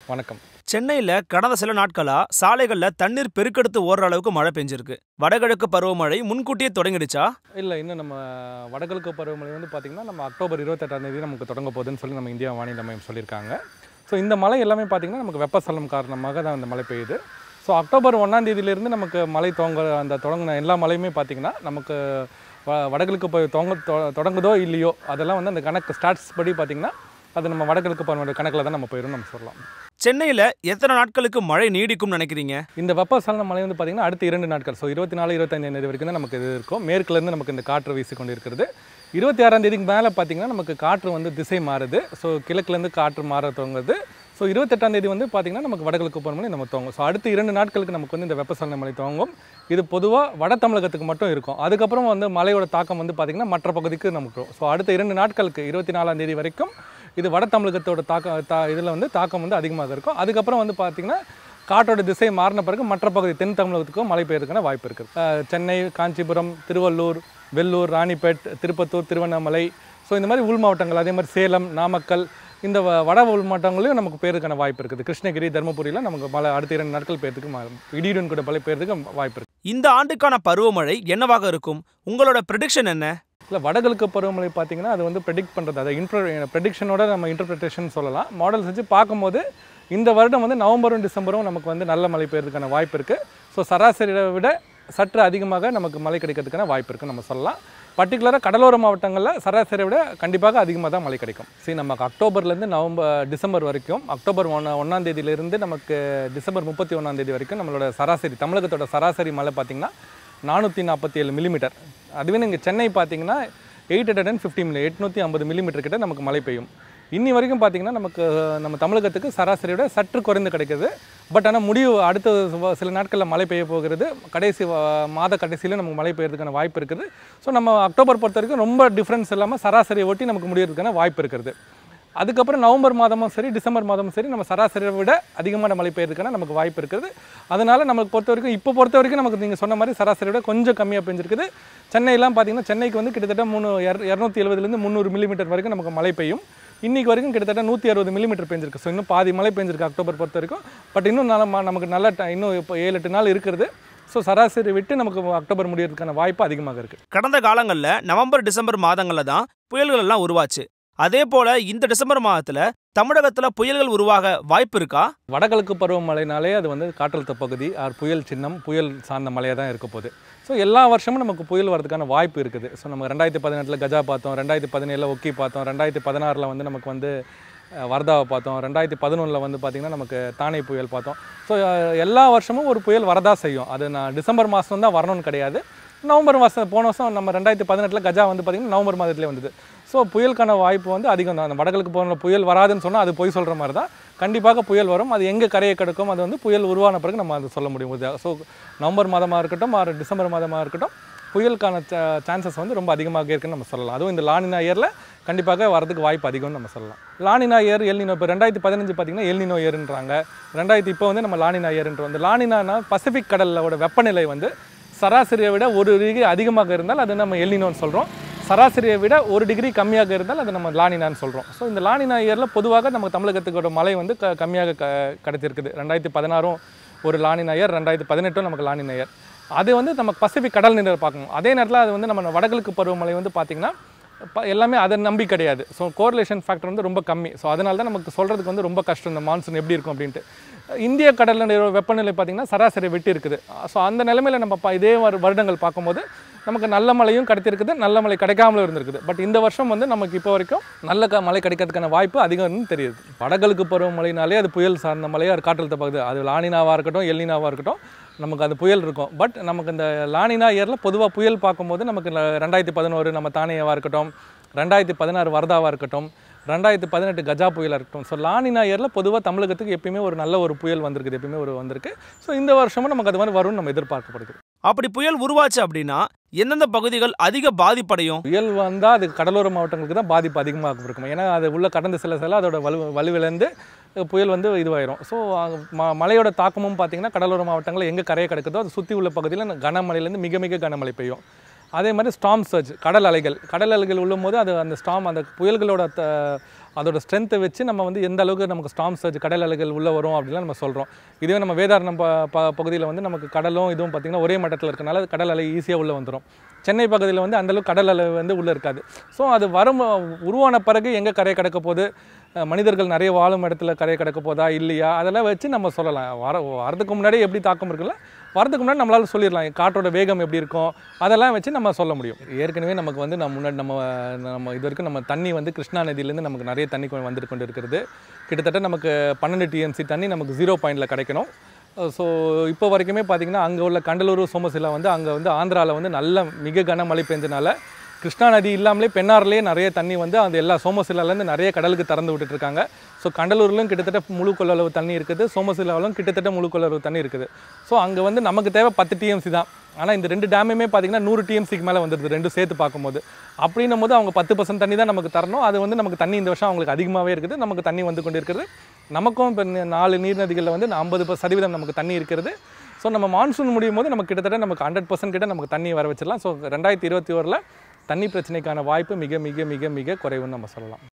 வணக்கம் சென்னையில் கடந்த சில நாட்களா சாலைகளில் தண்ணீர் பெருக்கெடுத்து ஓடுற அளவுக்கு மழை பெஞ்சிருக்கு வடகிழக்கு பருவமழை முன்கூட்டியே தொடங்கிடுச்சா இல்லை இன்னும் நம்ம வடகிழக்கு பருவமழை வந்து பார்த்திங்கன்னா நம்ம அக்டோபர் இருபத்தெட்டாம் தேதி நமக்கு தொடங்க போகுதுன்னு சொல்லி நம்ம இந்தியா வானிலை மையம் சொல்லியிருக்காங்க ஸோ இந்த மழை எல்லாமே பார்த்திங்கன்னா நமக்கு வெப்பசலனம் காரணமாக தான் இந்த மழை பெய்யுது ஸோ அக்டோபர் ஒன்றாம் தேதியிலேருந்து நமக்கு மழை துவங்க அந்த தொடங்கின எல்லா மழையுமே பார்த்திங்கன்னா நமக்கு வ வடகிழக்கு ப துவங்க தொ- தொடங்குதோ இல்லையோ அதெல்லாம் வந்து அந்த கணக்கு ஸ்டாட்ஸ் படி பார்த்திங்கன்னா அது நம்ம வடகிழக்கு பருவமழை கணக்கில் தான் நம்ம போயிடும் நம்ம சொல்லலாம் சென்னையில் எத்தனை நாட்களுக்கு மழை நீடிக்கும்னு நினைக்கிறீங்க இந்த வெப்பசலன மழை வந்து பார்த்திங்கன்னா அடுத்த இரண்டு நாட்கள் ஸோ இருபத்தி நாலு இருபத்தஞ்சாம் தேதி வரைக்கும் தான் நமக்கு இது இருக்கும் மேற்குலேருந்து நமக்கு இந்த காற்று வீசி கொண்டு இருக்கிறது இருபத்தி ஆறாம் தேதிக்கு மேலே பார்த்திங்கன்னா நமக்கு காற்று வந்து திசை மாறுது ஸோ கிழக்குலேருந்து காற்று மாற துவங்குது ஸோ இருபத்தெட்டாம் தேதி வந்து பார்த்திங்கன்னா நமக்கு வடகிழக்கு பருவமழை நம்ம துவங்கும் ஸோ அடுத்த இரண்டு நாட்களுக்கு நமக்கு வந்து இந்த வெப்பசலன மழை துவங்கும் இது பொதுவாக வட தமிழகத்துக்கு மட்டும் இருக்கும் அதுக்கப்புறம் வந்து மழையோட தாக்கம் வந்து பார்த்திங்கன்னா மற்ற பகுதிக்கு நமக்கு வரும். ஸோ அடுத்த இரண்டு நாட்களுக்கு இருபத்தி நாலாம் தேதி வரைக்கும் இது வட தமிழகத்தோட தாக்கம் தா இதில் வந்து தாக்கம் வந்து அதிகமாக இருக்கும் அதுக்கப்புறம் வந்து பார்த்திங்கன்னா காற்றோட திசை மாறின பிறகு மற்ற பகுதி தென் தமிழகத்துக்கும் மழை பெய்யறதுக்கான வாய்ப்பு இருக்குது அஹ் சென்னை காஞ்சிபுரம் திருவள்ளூர் வெள்ளூர் ராணிப்பேட் திருப்பத்தூர் திருவண்ணாமலை ஸோ இந்த மாதிரி உள் மாவட்டங்கள் அதே மாதிரி சேலம் நாமக்கல் இந்த வ- வட உள் மாவட்டங்களையும் நமக்கு பெய்யறதுக்கான வாய்ப்பு இருக்குது கிருஷ்ணகிரி தருமபுரியில் நமக்கு மழை அடுத்த இரண்டு நாட்கள் பெய்யறதுக்கு ம- இடியுடன் கூட மழை பெய்யறதுக்கு வாய்ப்பு இருக்குது இந்த ஆண்டுக்கான பருவமழை என்னவாக இருக்கும் உங்களோட ப்ரெடிக்ஷன் என்ன இல்லை வடகிழக்கு பருவமழை பார்த்தீங்கன்னா அது வந்து ப்ரெடிக்ட் பண்ணுறது அதை இன்ட்ர ப்ரெடிக்ஷனோட நம்ம இன்டர்பிரிட்டேஷன் சொல்லலாம் மாடல்ஸ் வச்சு பார்க்கும்போது இந்த வருடம் வந்து நவம்பரும் டிசம்பரும் நமக்கு வந்து நல்ல மழை பெய்யறதுக்கான வாய்ப்பு இருக்குது ஸோ சராசரியை விட சற்று அதிகமாக நமக்கு மழை கிடைக்கிறதுக்கான வாய்ப்பு இருக்குன்னு நம்ம சொல்லலாம் பர்டிகுலராக கடலோர மாவட்டங்களில் சராசரியை விட கண்டிப்பாக அதிகமாக தான் மழை கிடைக்கும் சரி நமக்கு அக்டோபர்லேருந்து நவம்பர் டிசம்பர் வரைக்கும் அக்டோபர் ஒன்றா ஒன்றாம் தேதியிலேருந்து நமக்கு டிசம்பர் முப்பத்தி ஒன்றாம் தேதி வரைக்கும் நம்மளோட சராசரி தமிழகத்தோட சராசரி மழை பார்த்திங்கன்னா நானூற்றி நாற்பத்தி ஏழு மில்லிமீட்டர் அதுவே நீங்கள் சென்னை பார்த்தீங்கன்னா eight hundred and fifty milli எட்நூற்றி ஐம்பது மில்லிமீட்டர் கிட்ட நமக்கு மழை பெய்யும் இன்னி வரைக்கும் பார்த்தீங்கன்னா நமக்கு நம்ம தமிழகத்துக்கு சராசரியோட சற்று குறைந்து கிடைக்குது பட் ஆனால் முடிவு அடுத்த வ- சில நாட்களில் மழை பெய்ய போகிறது கடைசி வ- மாத கடைசியில் நமக்கு மழை பெய்யறதுக்கான வாய்ப்பு இருக்குது ஸோ நம்ம அக்டோபர் பொறுத்த வரைக்கும் ரொம்ப டிஃப்ரென்ஸ் இல்லாமல் சராசரியை ஒட்டி நமக்கு முடியறதுக்கான வாய்ப்பு இருக்கிறது அதுக்கப்புறம் நவம்பர் மாதமும் சரி டிசம்பர் மாதமும் சரி நம்ம சராசரியை விட அதிகமான மழை பெய்யறதுக்கான நமக்கு வாய்ப்பு இருக்குது அதனால நமக்கு பொறுத்த வரைக்கும் இப்போ பொறுத்த வரைக்கும் நமக்கு நீங்கள் சொன்ன மாதிரி சராசரியை விட கொஞ்சம் கம்மியாக பெஞ்சிருக்குது சென்னையெல்லாம் பார்த்தீங்கன்னா சென்னைக்கு வந்து கிட்டத்தட்ட மூணு இர- இரநூத்தி எழுபதுலேருந்து முந்நூறு மில்லிமீட்டர் வரைக்கும் நமக்கு மழை பெய்யும் இன்னைக்கு வரைக்கும் கிட்டத்தட்ட நூற்றி அறுபது மில்லிமீட்டர் பெஞ்சிருக்கு ஸோ இன்னும் பாதி மழை பெஞ்சிருக்கு அக்டோபர் பொறுத்த வரைக்கும் பட் இன்னும் நல்ல ம- நமக்கு நல்ல ti- இன்னும் இப்போ ஏழு எட்டு நாள் இருக்கிறது ஸோ சராசரி விட்டு நமக்கு அக்டோபர் முடியறதுக்கான வாய்ப்பு அதிகமாக இருக்குது கடந்த காலங்களில் நவம்பர் டிசம்பர் மாதங்களில் தான் புயல்கள் எல்லாம் உருவாச்சு அதே போல இந்த டிசம்பர் மாதத்துல தமிழகத்துல புயல்கள் உருவாக வாய்ப்பு இருக்கா வடகிழக்கு பருவமழைனாலே அது வந்து காற்றழுத்த பகுதி ஆர் புயல் சின்னம் புயல் சார்ந்த மழையாக தான் இருக்க போகுது ஸோ எல்லா வருஷமும் நமக்கு புயல் வரதுக்கான வாய்ப்பு இருக்குது ஸோ நம்ம ரெண்டாயிரத்தி பதினெட்டில் கஜா பார்த்தோம் ரெண்டாயிரத்தி பதினேழில் ஒக்கி பார்த்தோம் ரெண்டாயிரத்தி பதினாறில் வந்து நமக்கு வந்து அஹ், வர்தாவை பார்த்தோம் ரெண்டாயிரத்தி பதினொன்றில் வந்து பார்த்திங்கன்னா நமக்கு தானே புயல் பார்த்தோம் ஸோ எல்லா வருஷமும் ஒரு புயல் வரதா செய்யும் அது நான் டிசம்பர் மாதம் தான் வரணும்னு கிடையாது நவம்பர் மாதம் போன வருஷம் நம்ம ரெண்டாயிரத்தி பதினெட்டில் கஜா வந்து பார்த்திங்கன்னா நவம்பர் மாதத்துலேயே வந்தது ஸோ புயலுக்கான வாய்ப்பு வந்து அதிகம் தான் அந்த வடகிழக்கு போன புயல் வராதுன்னு சொன்னால் அது பொய் சொல்கிற மாதிரி தான் கண்டிப்பாக புயல் வரும் அது எங்கே கரையை கிடக்கும் அது வந்து புயல் உருவான பிறகு நம்ம அதை சொல்ல முடியும் ஸோ நவம்பர் மாதமாக இருக்கட்டும் ஆறு டிசம்பர் மாதமாக இருக்கட்டும் புயலுக்கான சான்சஸ் வந்து ரொம்ப அதிகமாக இருக்குன்னு நம்ம சொல்லலாம் அதுவும் இந்த லானினா இயரில் கண்டிப்பாக வரதுக்கு வாய்ப்பு அதிகம்னு நம்ம சொல்லலாம் லானினா இயர் எல்னினோ இப்போ ரெண்டாயிரத்தி பதினஞ்சு பார்த்தீங்கன்னா எல்னினோ இயர்ன்றாங்க ரெண்டாயிரத்தி இப்போ வந்து நம்ம லானினா இயர்ன்ற வந்து லானினானா பசிபிக் கடலோட வெப்பநிலை வந்து சராசரியை விட ஒரு டிகிரி அதிகமாக இருந்தால் அது நம்ம எல்னினோன்னு சொல்கிறோம் சராசரியை விட ஒரு டிகிரி கம்மியாக இருந்தால் அது நம்ம லானினான்னு சொல்கிறோம் ஸோ இந்த லானினா இயரில் பொதுவாக நம்ம தமிழகத்துக்கோட மழை வந்து க கம்மியாக க கிடைச்சிருக்குது ரெண்டாயிரத்தி பதினாறும் ஒரு லானினா இயர் ரெண்டாயிரத்தி பதினெட்டும் நமக்கு லானினா இயர் அது வந்து நம்ம பசிபிக் கடல் நீரை பார்க்கணும் அதே நேரத்தில் அது வந்து நம்ம வடகிழக்கு பருவமழை வந்து பார்த்திங்கன்னா ப- எல்லாமே அதை நம்பி கிடையாது ஸோ கோரிலேஷன் ஃபேக்டர் வந்து ரொம்ப கம்மி ஸோ அதனால தான் நமக்கு சொல்கிறதுக்கு வந்து ரொம்ப கஷ்டம் இந்த மான்சூன் எப்படி இருக்கும் அப்படின்ட்டு இந்திய கடலில் வெப்பநிலை பார்த்திங்கன்னா சராசரி வெட்டி இருக்குது ஸோ அந்த நிலைமையில் நம்ம ப- இதே வரு- வருடங்கள் பார்க்கும்போது நமக்கு நல்ல மழையும் கிடைத்திருக்குது நல்ல மழை கிடைக்காமலும் இருந்திருக்குது பட் இந்த வருஷம் வந்து நமக்கு இப்போ வரைக்கும் நல்ல க மழை கிடைக்கிறதுக்கான வாய்ப்பு அதிகம்னு தெரியுது வடகிழக்கு பருவமழைனாலே அது புயல் சார்ந்த மழையாக அது காற்றழுத்த பகுதி அது லானினாவாக இருக்கட்டும் எல்லினாவாக இருக்கட்டும் நமக்கு அது புயல் இருக்கும் பட் நமக்கு இந்த லானினா இயரில் பொதுவாக புயல் பார்க்கும்போது நமக்கு இந்த ரெண்டாயிரத்தி பதினோரு நம்ம தானியவாக இருக்கட்டும் ரெண்டாயிரத்தி பதினாறு வரதாவாக இருக்கட்டும் ரெண்டாயிரத்தி பதினெட்டு கஜா புயலாக இருக்கட்டும் ஸோ லானினா இயரில் பொதுவாக தமிழகத்துக்கு எப்பயுமே ஒரு நல்ல ஒரு புயல் வந்திருக்குது எப்பயுமே ஒரு வந்திருக்கு ஸோ இந்த வருஷமும் நமக்கு அது மாதிரி வரும்னு நம்ம எதிர்பார்க்கப்படுது அப்படி புயல் உருவாச்சு அப்படின்னா எந்தெந்த பகுதிகள் அதிக பாதிப்படையும் புயல் வந்தால் அது கடலோர மாவட்டங்களுக்கு தான் பாதிப்பு அதிகமாக இருக்கும் ஏன்னா அது உள்ள கடந்த சில சில அதோட வலு வலுவிழந்து புயல் வந்து இதுவாயிரும் ஸோ ம மழையோட தாக்கமும் பார்த்தீங்கன்னா கடலோர மாவட்டங்களில் எங்கே கரையை கிடக்குதோ அது சுற்றி உள்ள பகுதியில் கனமழையிலேருந்து மிக மிக கனமழை பெய்யும் அதே மாதிரி ஸ்டாம் சர்ஜ் கடல் அலைகள் கடல் அலைகள் உள்ளும் போது அது அந்த ஸ்டாம் அந்த புயல்களோட த அதோட ஸ்ட்ரென்த்தை வச்சு நம்ம வந்து எந்த அளவுக்கு நமக்கு ஸ்டாம் சர்ஜ் கடல் அலைகள் உள்ளே வரும் அப்படிலாம் நம்ம சொல்கிறோம் இதுவே நம்ம வேதாரணம் ப ப பகுதியில் வந்து நமக்கு கடலும் இதுவும் பார்த்திங்கன்னா ஒரே மட்டத்தில் இருக்கனால கடல் அலை ஈஸியாக உள்ளே வந்துடும் சென்னை பகுதியில் வந்து அந்தளவுக்கு கடல் அலை வந்து உள்ளே இருக்காது ஸோ அது வரும் உருவான பிறகு எங்கே கரை கடக்க போகுது அஹ் மனிதர்கள் நிறைய வாழும் இடத்துல கரை கடக்க போதா இல்லையா அதெல்லாம் வச்சு நம்ம சொல்லலாம் வர வரதுக்கு முன்னாடி எப்படி தாக்கம் இருக்குல்ல வரதுக்கு முன்னாடி நம்மளால சொல்லிடலாம் காற்றோட வேகம் எப்படி இருக்கும் அதெல்லாம் வச்சு நம்ம சொல்ல முடியும் ஏற்கனவே நமக்கு வந்து நம்ம முன்னாடி நம்ம நம்ம இது வரைக்கும் நம்ம தண்ணி வந்து கிருஷ்ணா நதியிலேருந்து நமக்கு நிறைய தண்ணி கொ- வந்துட்டு கொண்டு இருக்கிறது கிட்டத்தட்ட நமக்கு பன்னெண்டு டிஎம்சி தண்ணி நமக்கு ஜீரோ பாயிண்டில் கிடைக்கணும் ஸோ இப்போ வரைக்குமே பார்த்தீங்கன்னா அங்கே உள்ள கண்டலூர் சோமசிலா வந்து அங்கே வந்து ஆந்திராவில் வந்து நல்ல மிக கனமழை பெஞ்சனால கிருஷ்ணா நதி இல்லாமலே பெண்ணாறுலேயே நிறைய தண்ணி வந்து அந்த எல்லா சோமசிலாலேருந்து நிறைய கடலுக்கு திறந்து விட்டுட்டு இருக்காங்க ஸோ கடலூர்லையும் கிட்டத்தட்ட முழு கொள்ளளவு தண்ணி இருக்குது சோமசிலாவிலும் கிட்டத்தட்ட முழு கொள்ளளவு தண்ணி இருக்குது ஸோ அங்கே வந்து நமக்கு தேவை பத்து டிஎம்சி தான் ஆனால் இந்த ரெண்டு டேமுமே பார்த்தீங்கன்னா நூறு டிஎம்சிக்கு மேலே வந்துடுது ரெண்டும் சேர்த்து பார்க்கும்போது அப்படின்னும் போது அவங்க பத்து பர்சன்ட் தண்ணி தான் நமக்கு தரணும் அது வந்து நமக்கு தண்ணி இந்த வருஷம் அவங்களுக்கு அதிகமாகவே இருக்குது நமக்கு தண்ணி வந்து கொண்டு இருக்கிறது நமக்கும் இப்போ நாலு நீர்நதிகளில் வந்து ஐம்பது சதவீதம் நமக்கு தண்ணி இருக்கிறது ஸோ நம்ம மான்சூன் முடியும் போது நமக்கு கிட்டத்தட்ட நமக்கு ஹண்ட்ரட் பர்சன்ட் கிட்ட நமக்கு தண்ணி வர வச்சிடலாம் ஸோ ரெண்டாயிரத்தி இருபத்தி ஓரில் தண்ணி பிரச்சனைக்கான வாய்ப்பு மிக மிக மிக மிக குறைவுன்னு நம்ம சொல்லலாம்